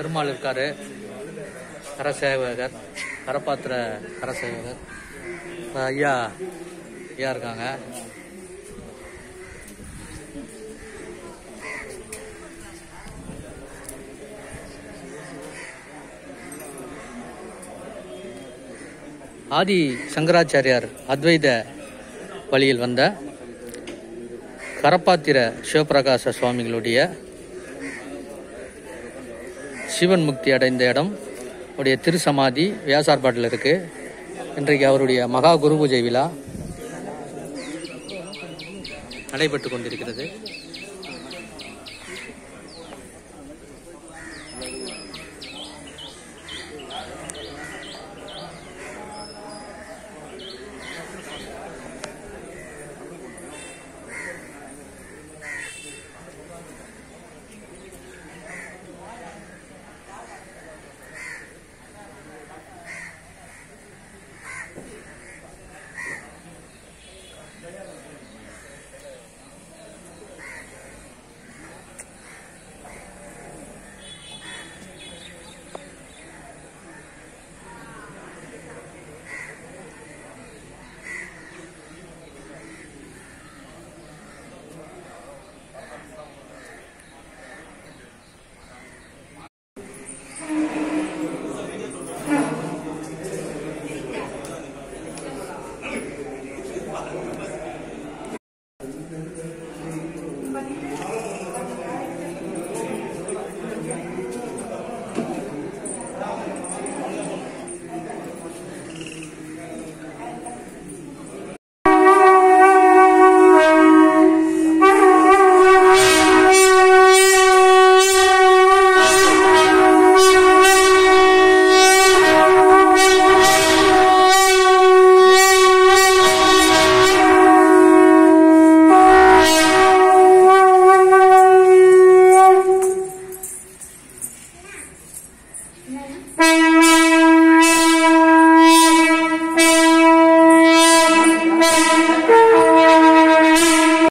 பெருமாள் இருக்காரு கரசேவகர் கரப்பாத்திர கரசேவகர் அஹ் ஐயா ஐயா இருக்காங்க ஆதி சங்கராச்சாரியார் அத்வைத வழியில் வந்த கரப்பாத்திர சிவபிரகாச சுவாமிகளுடைய சிவன் முக்தி அடைந்த இடம் உடைய திருசமாதி வியாசார்பாட்டில் இருக்கு இன்றைக்கு அவருடைய மகா குரு பூஜை விழா நடைபெற்று கொண்டிருக்கிறது ஆ